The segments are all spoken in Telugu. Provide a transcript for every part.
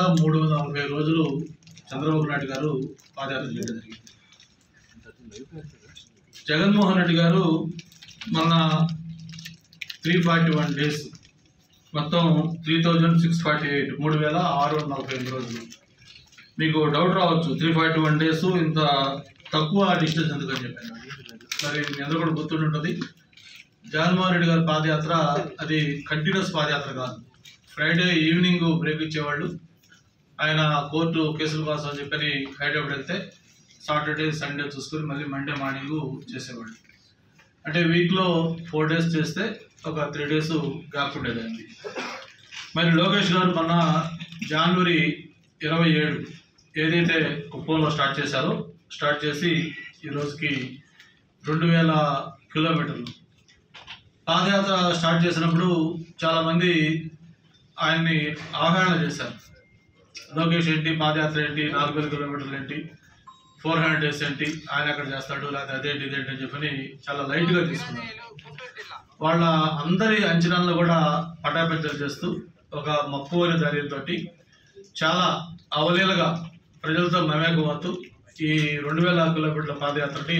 మూడు వందల నలభై రోజులు చంద్రబాబు నాయుడు గారు పాదయాత్ర చేయడం జరిగింది జగన్మోహన్ రెడ్డి గారు మొన్న త్రీ ఫార్టీ వన్ డేస్ మొత్తం three thousand six forty eight మూడు వేల ఆరు వందల నలభై ఎనిమిది రోజులు మీకు డౌట్ రావచ్చు త్రీ ఫార్టీ వన్ డేస్ ఇంత తక్కువ డిస్టెన్స్ ఎందుకని చెప్పాను మరి మీ అందరూ కూడా గుర్తుండి ఉంటుంది జగన్మోహన్ రెడ్డి గారి పాదయాత్ర అది కంటిన్యూస్ పాదయాత్ర కాదు ఫ్రైడే ఈవినింగ్ బ్రేక్ ఇచ్చేవాళ్ళు ఆయన కోర్టు కేసుల కోసం అని చెప్పని హైదరాబాద్ వెళ్తే సాటర్డే సండే చూసుకొని మళ్ళీ మండే మార్నింగ్ చేసేవాళ్ళు అంటే వీక్లో ఫోర్ డేస్ చేస్తే ఒక త్రీ డేస్ గ్యాప్ ఉండేదండి మరి లోకేష్ గారు మొన్న జనవరి ఇరవై ఏడు ఏదైతే కుప్పంలో స్టార్ట్ చేశారో స్టార్ట్ చేసి ఈ రోజుకి రెండు వేల కిలోమీటర్లు పాదయాత్ర స్టార్ట్ చేసినప్పుడు చాలామంది ఆయన్ని అవహేళన చేశారు లోకేష్ ఏంటి పాదయాత్ర ఏంటి నాలుగు వేల కిలోమీటర్లు ఏంటి ఫోర్ హండ్రెడ్ డేస్ ఏంటి ఆయన ఎక్కడ చేస్తాడు లేకపోతే అదేంటి ఇదేంటి అని చెప్పని చాలా లైట్గా తీసుకున్నారు వాళ్ళ అందరి అంచనాలను కూడా పటాపెంచలు చేస్తూ ఒక మక్కువని ధైర్యంతో చాలా అవలీలగా ప్రజలతో మమేకమవుతూ ఈ రెండు వేల కిలోమీటర్ల పాదయాత్రని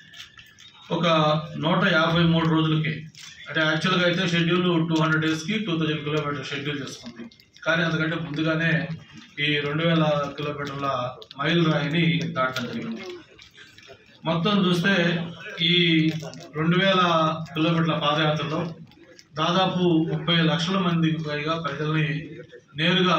ఒక నూట యాభై మూడు రోజులకి అంటే యాక్చువల్గా అయితే షెడ్యూల్ టూ హండ్రెడ్ డేస్కి టూ థౌజండ్ కిలోమీటర్ షెడ్యూల్ చేసుకుంది కానీ అందుకంటే ముందుగానే ఈ రెండు వేల కిలోమీటర్ల మైల్ రాయిని దాటడం జరిగింది మొత్తం చూస్తే ఈ రెండు వేల కిలోమీటర్ల పాదయాత్రలో దాదాపు ముప్పై లక్షల మందికి పైగా ప్రజల్ని నేరుగా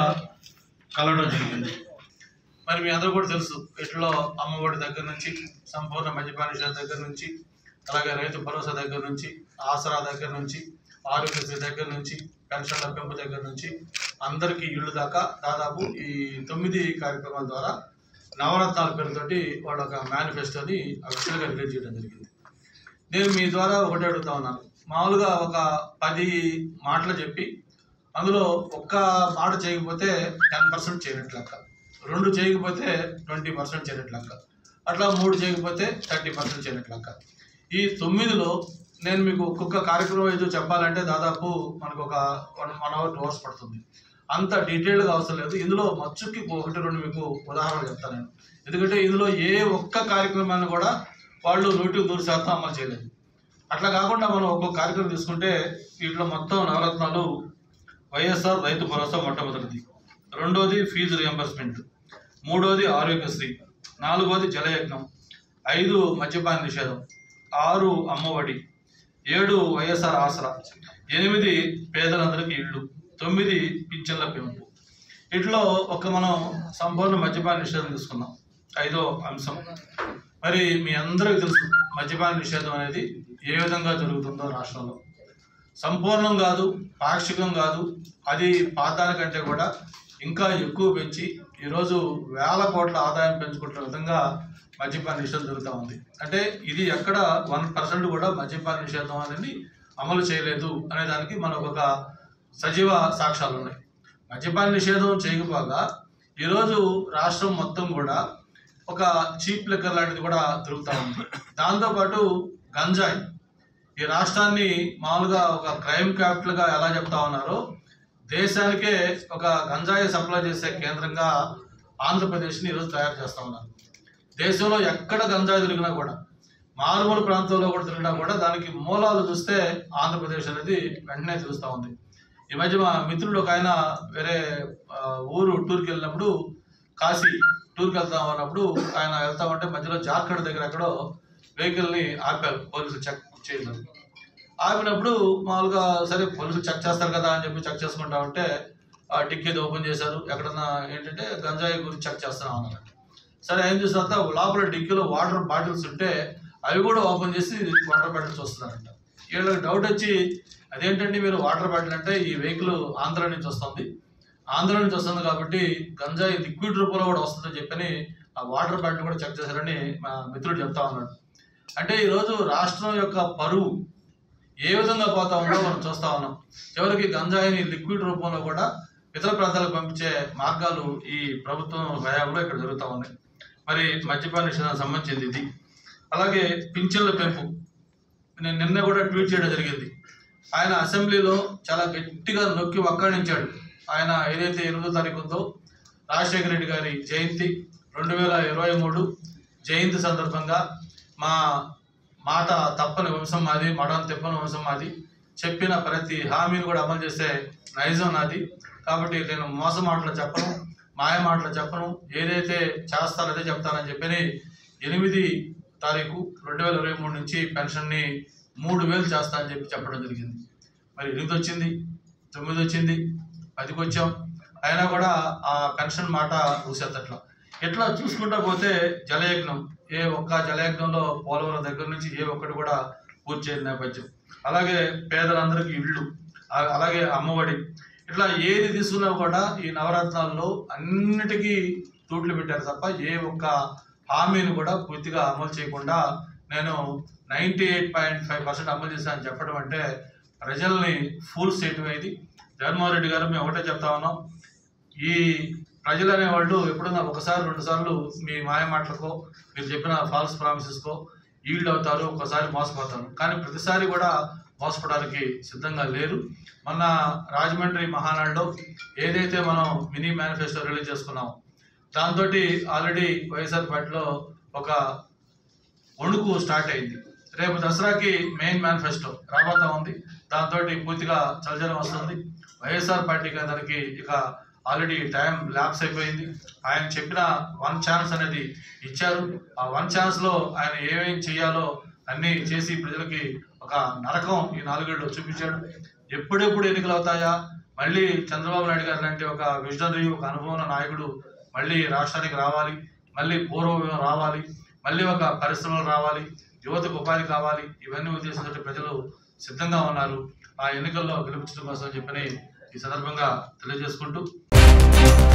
కలవడం జరిగింది మరి మీ అందరూ కూడా తెలుసు ఇట్లో అమ్మఒడి దగ్గర నుంచి సంపూర్ణ మద్యపాన నిషేధం దగ్గర నుంచి అలాగే రైతు భరోసా దగ్గర నుంచి ఆసరా దగ్గర నుంచి ఆరోగ్యశ్రీ దగ్గర నుంచి పెన్షన్ల పెంపు దగ్గర నుంచి అందరికీ ఇళ్ళు దాకా దాదాపు ఈ తొమ్మిది కార్యక్రమాల ద్వారా నవరత్నాల పేరుతోటి వాళ్ళ ఒక మేనిఫెస్టోని అఫీషియల్గా రిలీజ్ చేయడం జరిగింది నేను మీ ద్వారా ఒకటి అడుగుతా ఉన్నాను మామూలుగా ఒక పది మాటలు చెప్పి అందులో ఒక్క మాట చేయకపోతే టెన్ పర్సెంట్ చేయనట్లు లెక్క రెండు చేయకపోతే ట్వంటీ పర్సెంట్ చేయనట్లు లెక్క అట్లా మూడు చేయకపోతే థర్టీ పర్సెంట్ చేయనట్లు లెక్క ఈ తొమ్మిదిలో నేను మీకు ఒక్కొక్క కార్యక్రమం ఏదో చెప్పాలంటే దాదాపు మనకు ఒక one one hour two hours పడుతుంది అంత డీటెయిల్డ్గా అవసరం లేదు ఇందులో మచ్చుకి ఒకటి రెండు మీకు ఉదాహరణలు చెప్తాను నేను ఎందుకంటే ఇందులో ఏ ఒక్క కార్యక్రమాన్ని కూడా వాళ్ళు నూటికి నూరు శాతం అమలు చేయలేదు అట్లా కాకుండా మనం ఒక్కొక్క కార్యక్రమం తీసుకుంటే వీటిలో మొత్తం నవరత్నాలు వైఎస్ఆర్ రైతు భరోసా మొట్టమొదటిది రెండోది ఫీజు రియంబర్స్మెంట్ మూడోది ఆరోగ్యశ్రీ నాలుగోది జలయజ్ఞం ఐదు మద్యపాన నిషేధం ఆరు అమ్మఒడి ఏడు వైఎస్ఆర్ ఆసరా ఎనిమిది పేదలందరికీ ఇళ్ళు తొమ్మిది పింఛన్ల పెంపు ఇట్లో ఒక మనం సంపూర్ణ మద్యపాన నిషేధం తీసుకున్నాం ఐదో అంశం మరి మీ అందరికీ తెలుసు మద్యపాన నిషేధం అనేది ఏ విధంగా జరుగుతుందో రాష్ట్రంలో సంపూర్ణం కాదు పాక్షికం కాదు అది పాతానికంటే కూడా ఇంకా ఎక్కువ పెంచి ఈరోజు వేల కోట్ల ఆదాయం పెంచుకుంటున్న విధంగా మద్యపాన నిషేధం జరుగుతూ ఉంది అంటే ఇది ఎక్కడ వన్ పర్సెంట్ కూడా మద్యపాన నిషేధం అనేది అమలు చేయలేదు అనే దానికి మనకు ఒక సజీవ సాక్ష్యాలు ఉన్నాయి మద్యపాన నిషేధం చేయకపోగా ఈరోజు రాష్ట్రం మొత్తం కూడా ఒక చీప్ లిక్కర్ లాంటిది కూడా దొరుకుతూ ఉంది దాంతోపాటు గంజాయి ఈ రాష్ట్రాన్ని మామూలుగా ఒక క్రైమ్ క్యాపిటల్గా ఎలా చెప్తా ఉన్నారో దేశానికే ఒక గంజాయి సప్లై చేసే కేంద్రంగా ఆంధ్రప్రదేశ్ని ఈరోజు తయారు చేస్తా ఉన్నారు దేశంలో ఎక్కడ గంజాయి దొరికినా కూడా మారుమూల ప్రాంతంలో కూడా దొరికినా కూడా దానికి మూలాలు చూస్తే ఆంధ్రప్రదేశ్ అనేది వెంటనే తెలుస్తూ ఉంది ఈ మధ్య మా మిత్రుడు ఒక ఆయన వేరే ఆ, ఊరు టూర్కి వెళ్ళినప్పుడు కాశీ టూర్కి వెళ్తాం అన్నప్పుడు ఆయన వెళ్తా ఉంటే మధ్యలో జార్ఖండ్ దగ్గర ఎక్కడో వెహికల్ని ఆపారు పోలీసులు చెక్ చేయలేదు ఆపినప్పుడు మామూలుగా సరే పోలీసులు చెక్ చేస్తారు కదా అని చెప్పి చెక్ చేసుకుంటా ఉంటే ఆ డిక్కీ ఏదో ఓపెన్ చేశారు ఎక్కడన్నా ఏంటంటే గంజాయి గురించి చెక్ చేస్తున్నాం అన్నారు సరే ఏం చేసిన తర్వాత లోపల డిక్కీలో వాటర్ బాటిల్స్ ఉంటే అవి కూడా ఓపెన్ చేసి వాటర్ బాటిల్స్ వస్తున్నారంట వీళ్ళకి డౌట్ వచ్చి అదేంటండి మీరు వాటర్ బాటిల్ అంటే ఈ వెహికల్ ఆంధ్ర నుంచి వస్తుంది ఆంధ్ర నుంచి వస్తుంది కాబట్టి గంజాయి లిక్విడ్ రూపంలో కూడా వస్తుందని చెప్పని ఆ వాటర్ బాటిల్ కూడా చెక్ చేశారని మా మిత్రుడు చెప్తా ఉన్నాడు అంటే ఈరోజు రాష్ట్రం యొక్క పరువు ఏ విధంగా పోతా ఉందో మనం చూస్తా ఉన్నాం చివరికి గంజాయిని లిక్విడ్ రూపంలో కూడా ఇతర ప్రాంతాలకు పంపించే మార్గాలు ఈ ప్రభుత్వం హయాంలో ఇక్కడ జరుగుతూ ఉన్నాయి మరి మద్యపాన నిషేధానికి సంబంధించింది ఇది అలాగే పింఛన్ల పెంపు నేను నిన్న కూడా ట్వీట్ చేయడం జరిగింది ఆయన అసెంబ్లీలో చాలా గట్టిగా నొక్కి వక్కాణించాడు ఆయన ఏదైతే ఎనిమిదో తారీఖు ఉందో రాజశేఖర రెడ్డి గారి జయంతి రెండు వేల ఇరవై మూడు జయంతి సందర్భంగా మా మాట తప్పని వంశం మాది మడం తిప్పని వంశం మాది చెప్పిన ప్రతి హామీని కూడా అమలు చేసే నైజం నాది కాబట్టి నేను మోస మాటలు చెప్పను మాయ మాటలు చెప్పను ఏదైతే చేస్తానో అదే చెప్తానని చెప్పి ఎనిమిది తారీఖు రెండు వేల ఇరవై మూడు నుంచి పెన్షన్ని మూడు వేలు చేస్తా అని చెప్పి చెప్పడం జరిగింది మరి ఎనిమిది వచ్చింది తొమ్మిది వచ్చింది పదికి వచ్చాం అయినా కూడా ఆ పెన్షన్ మాట ఊసేత్తట్ల ఇట్లా చూసుకుంటా పోతే జలయజ్ఞం ఏ ఒక్క జలయజ్ఞంలో పోలవరం దగ్గర నుంచి ఏ ఒక్కటి కూడా పూర్తి చేయని నేపథ్యం అలాగే పేదలందరికీ ఇళ్ళు ఆ- అలాగే అమ్మఒడి ఇట్లా ఏది తీసుకున్నా కూడా ఈ నవరత్నాల్లో అన్నిటికీ తూట్లు పెట్టారు తప్ప ఏ ఒక్క హామీని కూడా పూర్తిగా అమలు చేయకుండా నేను ninety eight point five percent అమలు చేశానని చెప్పడం అంటే ప్రజల్ని ఫూల్స్ చేయటం ఇది జగన్మోహన్ రెడ్డి గారు మేము ఒకటే చెప్తా ఉన్నాం ఈ ప్రజలు అనేవాళ్ళు ఎప్పుడన్నా ఒకసారి రెండు సార్లు మీ మాయ మాటలకో మీరు చెప్పిన ఫాల్స్ ప్రామిసెస్కో ఈల్డ్ అవుతారు ఒకసారి మోసపోతారు కానీ ప్రతిసారి కూడా మోసపోవడానికి సిద్ధంగా లేరు మొన్న రాజమండ్రి మహానాడులో ఏదైతే మనం మినీ మేనిఫెస్టో రిలీజ్ చేసుకున్నామో దాంతో ఆల్రెడీ వైఎస్ఆర్ పార్టీలో ఒక వణుకు స్టార్ట్ అయింది రేపు దసరాకి మెయిన్ మేనిఫెస్టో రాబోతా ఉంది దాంతో పూర్తిగా చలచలం వస్తుంది వైఎస్ఆర్ పార్టీకి అతనికి ఇక ఆల్రెడీ టైం ల్యాప్స్ అయిపోయింది ఆయన చెప్పిన వన్ ఛాన్స్ అనేది ఇచ్చారు ఆ వన్ ఛాన్స్ లో ఆయన ఏమేం చేయాలో అన్ని చేసి ప్రజలకి ఒక నరకం ఈ నాలుగేళ్ళు చూపించాడు ఎప్పుడెప్పుడు ఎన్నికలు అవుతాయా మళ్ళీ చంద్రబాబు నాయుడు గారు లాంటి ఒక విజనరీ ఒక అనుభవం ఉన్న నాయకుడు మళ్ళీ రాష్ట్రానికి రావాలి మళ్ళీ పూర్వం రావాలి మళ్ళీ ఒక పరిశ్రమలు రావాలి యువతకు ఉపాధి కావాలి ఇవన్నీ ఉద్దేశంతో ప్రజలు సిద్ధంగా ఉన్నారు ఆ ఎన్నికల్లో గెలిపించడం కోసం చెప్పని ఈ సందర్భంగా తెలియజేసుకుంటూ